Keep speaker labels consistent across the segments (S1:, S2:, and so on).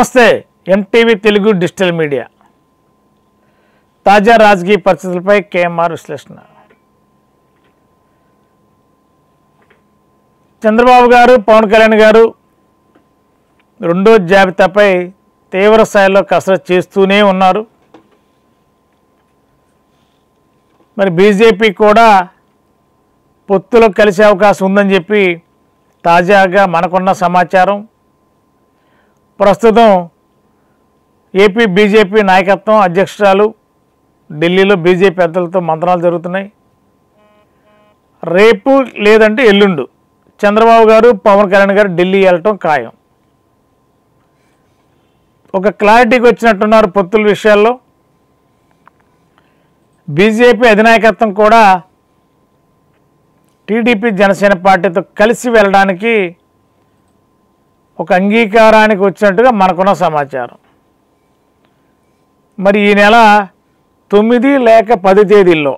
S1: నమస్తే MTV Telugu digital media తాజా రాజకీయ పరిస్థితులపై కేఎంఆర్ విశ్లేషణ చంద్రబాబు గారు పవన్ కళ్యాణ్ గారు రెండో జాబితాపై తీవ్ర స్థాయిలో కసరత్తు చేస్తూనే ఉన్నారు మరి బీజేపీ కూడా పొత్తులో కలిసే అవకాశం ఉందని చెప్పి తాజాగా మనకున్న సమాచారం ప్రస్తుతం ఏపీ బీజేపీ నాయకత్వం అధ్యక్షురాలు ఢిల్లీలో బీజేపీ పెద్దలతో మంత్రాలు జరుగుతున్నాయి రేపు లేదంటే ఎల్లుండు చంద్రబాబు గారు పవన్ కళ్యాణ్ గారు ఢిల్లీ వెళ్ళటం ఖాయం ఒక క్లారిటీకి వచ్చినట్టున్నారు పొత్తుల విషయాల్లో బీజేపీ అధినాయకత్వం కూడా టీడీపీ జనసేన పార్టీతో కలిసి వెళ్ళడానికి ఒక అంగీకారానికి వచ్చినట్టుగా మనకున్న సమాచారం మరి ఈ నెల తొమ్మిది లేక పది తేదీల్లో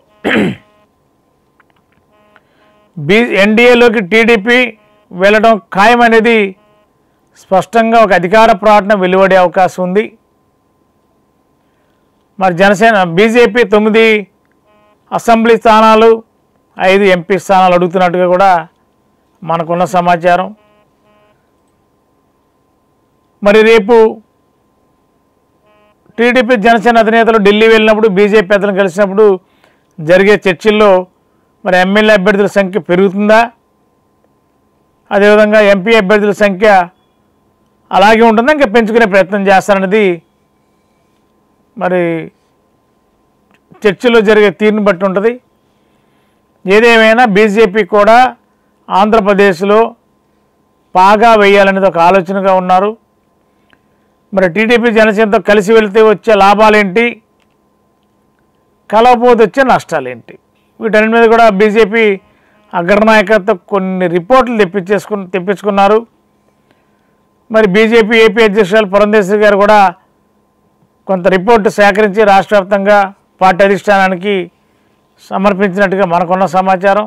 S1: బీ ఎన్డీఏలోకి టీడీపీ వెళ్ళడం ఖాయమనేది స్పష్టంగా ఒక అధికార ప్రకటన వెలువడే అవకాశం ఉంది మరి జనసేన బీజేపీ తొమ్మిది అసెంబ్లీ స్థానాలు ఐదు ఎంపీ స్థానాలు అడుగుతున్నట్టుగా కూడా మనకున్న సమాచారం మరి రేపు టీడీపీ జనసేన అధినేతలు ఢిల్లీ వెళ్ళినప్పుడు బీజేపీ పెద్దలను కలిసినప్పుడు జరిగే చర్చల్లో మరి ఎమ్మెల్యే అభ్యర్థుల సంఖ్య పెరుగుతుందా అదేవిధంగా ఎంపీ అభ్యర్థుల సంఖ్య అలాగే ఉంటుందా ఇంకా పెంచుకునే ప్రయత్నం చేస్తారన్నది మరి చర్చలో జరిగే తీరుని బట్టి ఉంటుంది ఏదేమైనా బీజేపీ కూడా ఆంధ్రప్రదేశ్లో పాగా వేయాలనేది ఒక ఆలోచనగా ఉన్నారు మరి టీడీపీ జనసేనతో కలిసి వెళితే వచ్చే లాభాలేంటి కలవపోతే వచ్చే నష్టాలేంటి వీటన్నిటి మీద కూడా బీజేపీ అగ్రనాయకత్వం కొన్ని రిపోర్ట్లు తెప్పించేసుకు తెప్పించుకున్నారు మరి బీజేపీ ఏపీ అధ్యక్షురాలు పురంధేశ్వరి గారు కూడా కొంత రిపోర్టు సేకరించి రాష్ట్ర వ్యాప్తంగా పార్టీ అధిష్టానానికి సమర్పించినట్టుగా మనకున్న సమాచారం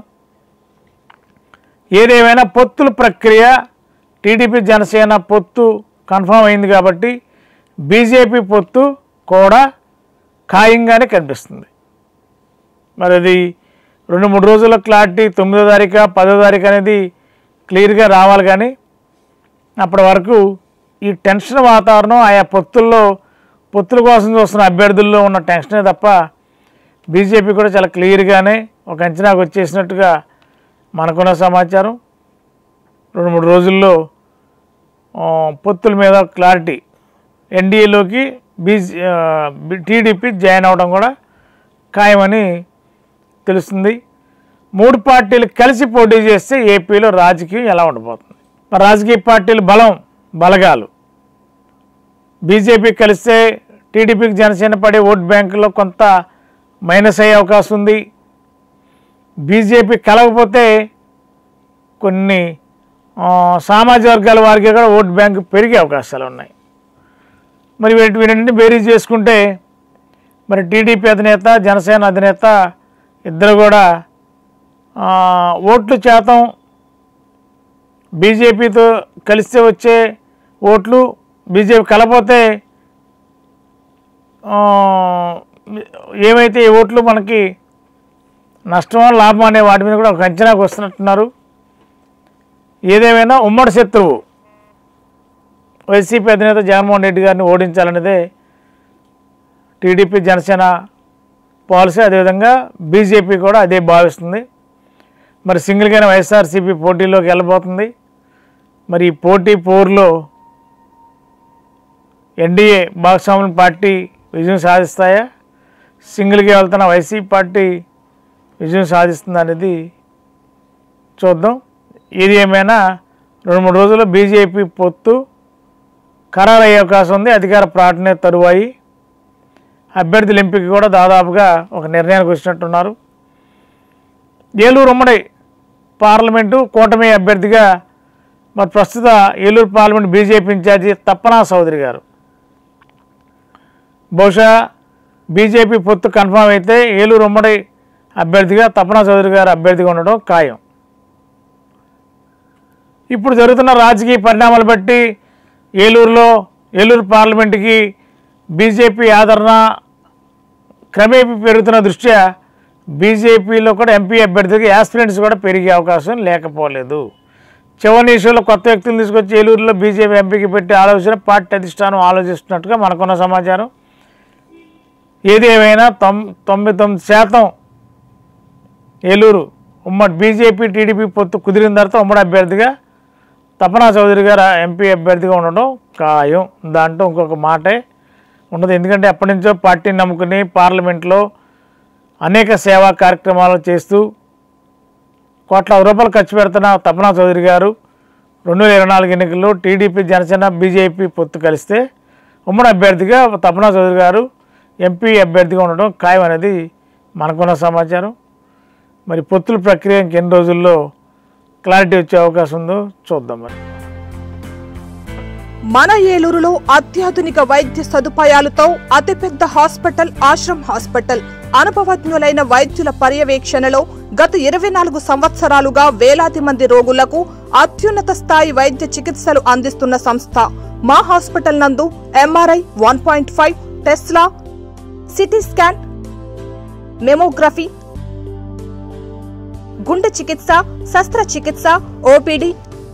S1: ఏదేమైనా పొత్తుల ప్రక్రియ టీడీపీ జనసేన పొత్తు కన్ఫామ్ అయింది కాబట్టి బీజేపీ పొత్తు కూడా ఖాయంగానే కనిపిస్తుంది మరి అది రెండు మూడు రోజుల క్లారిటీ తొమ్మిదో తారీఖు పదో తారీఖు అనేది క్లియర్గా రావాలి కానీ అప్పటి వరకు ఈ టెన్షన్ వాతావరణం ఆయా పొత్తుల్లో పొత్తుల కోసం చూస్తున్న అభ్యర్థుల్లో ఉన్న టెన్షనే తప్ప బీజేపీ కూడా చాలా క్లియర్గానే ఒక అంచనాకు వచ్చేసినట్టుగా మనకున్న సమాచారం రెండు మూడు రోజుల్లో ఆ, పొత్తుల మీద క్లారిటీ ఎన్డీఏలోకి బీజీ టీడీపీ జాయిన్ అవ్వడం కూడా ఖాయమని తెలుస్తుంది మూడు పార్టీలు కలిసి పోటీ చేస్తే ఏపీలో రాజకీయం ఎలా ఉండబోతుంది మరి రాజకీయ పార్టీలు బలం బలగాలు బీజేపీ కలిస్తే టీడీపీకి జనసేన పడే ఓట్ బ్యాంకులో కొంత మైనస్ అయ్యే అవకాశం ఉంది బీజేపీ కలగకపోతే కొన్ని ఆ, సామాజిక వర్గాల వారికి కూడా ఓట్ బ్యాంక్ పెరిగే అవకాశాలు ఉన్నాయి మరి వీటి వీటిని బేరీజ్ చేసుకుంటే మరి టీడీపీ అధినేత జనసేన అధినేత ఇద్దరు కూడా ఆ, ఓట్లు శాతం బీజేపీతో కలిస్తే వచ్చే ఓట్లు బీజేపీ కలపోతే ఆ, ఏమైతే ఈ ఓట్లు మనకి నష్టమో లాభం అనే వాటి మీద కూడా ఒక అంచనాకు వస్తున్నట్టున్నారు ఏదేమైనా ఉమ్మడి శత్రువు వైసీపీ అధినేత జగన్మోహన్ రెడ్డి గారిని ఓడించాలనేదే టీడీపీ జనసేన పాలసీ అదేవిధంగా బీజేపీ కూడా అదే భావిస్తుంది మరి సింగిల్గానే వైఎస్ఆర్సీపీ పోటీలోకి వెళ్ళబోతుంది మరి ఈ పోటీ పోరులో ఎన్డీఏ భాగస్వామ్య పార్టీ విజయం సాధిస్తాయా సింగిల్గా వెళ్తున్న వైసీపీ పార్టీ విజయం సాధిస్తుంది అనేది చూద్దాం ఇది ఏమైనా రెండు మూడు రోజుల్లో బీజేపీ పొత్తు ఖరారయ్యే అవకాశం ఉంది అధికార ప్రకటన తరువాయి అభ్యర్థుల ఎంపిక కూడా దాదాపుగా ఒక నిర్ణయానికి వచ్చినట్టున్నారు ఏలూరు ఉమ్మడి పార్లమెంటు కూటమి అభ్యర్థిగా మరి ప్రస్తుత Eluru parliament BJP incharge Tapana Chowdary గారు బహుశా బీజేపీ పొత్తు కన్ఫామ్ అయితే ఏలూరు ఉమ్మడి అభ్యర్థిగా తప్పనా చౌదరి గారు అభ్యర్థిగా ఉండడం ఖాయం ఇప్పుడు జరుగుతున్న రాజకీయ పరిణామాలు బట్టి ఏలూరులో ఏలూరు పార్లమెంటుకి బీజేపీ ఆదరణ క్రమేపీ పెరుగుతున్న దృష్ట్యా బీజేపీలో కూడా ఎంపీ అభ్యర్థికి యాస్పిరెంట్స్ కూడా పెరిగే అవకాశం లేకపోలేదు చివరి నిమిషంలో కొత్త వ్యక్తులు తీసుకొచ్చి ఏలూరులో బీజేపీ ఎంపీకి పెట్టే ఆలోచన పార్టీ అధిష్టానం ఆలోచిస్తున్నట్టుగా మనకున్న సమాచారం ఏది ఏమైనా తొం తొంభై తొమ్మిది శాతం ఏలూరు ఉమ్మడి బీజేపీ టీడీపీ పొత్తు కుదిరిన తర్వాత ఉమ్మడి అభ్యర్థిగా తపనా చౌదరి గారు ఎంపీ అభ్యర్థిగా ఉండడం ఖాయం దాంట్లో ఇంకొక మాటే ఉండదు ఎందుకంటే ఎప్పటి నుంచో పార్టీని నమ్ముకుని పార్లమెంట్లో అనేక సేవా కార్యక్రమాలు చేస్తూ కోట్ల రూపాయలు ఖర్చు పెడుతున్న తపనా చౌదరి గారు రెండు వేల ఇరవై నాలుగు ఎన్నికల్లో టీడీపీ జనసేన బీజేపీ పొత్తు కలిస్తే ఉమ్మడి అభ్యర్థిగా తపనా చౌదరి గారు ఎంపీ అభ్యర్థిగా ఉండడం ఖాయం అనేది మనకున్న సమాచారం మరి పొత్తుల ప్రక్రియ ఇంకెన్ని రోజుల్లో క్లారిటీ వచ్చే అవకాశం ఉందో చూద్దాం మరి
S2: మన ఏలూరులో అత్యాధునిక వైద్య సదుపాయాలతో అతిపెద్ద హాస్పిటల్ ఆశ్రమ్ హాస్పిటల్ అనుభవజ్ఞులైన వైద్యుల పర్యవేక్షణలో గత ఇరవై నాలుగు సంవత్సరాలుగా వేలాది మంది రోగులకు అత్యున్నత స్థాయి వైద్య చికిత్సలు అందిస్తున్న సంస్థ మా హాస్పిటల్ నందు MRI one point five tesla CT scan mammography గుండె చికిత్స శస్త్రచికిత్స OPD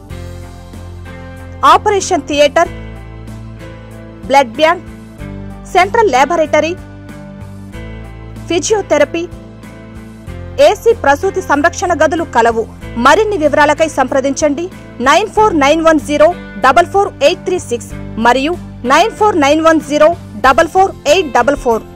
S2: operation theatre blood bank central laboratory physiotherapy AC ప్రసూతి సంరక్షణ గదులు కలవు మరిన్ని వివరాలకై సంప్రదించండి nine four nine one zero double four eight three six మరియు nine four nine one zero double four eight double four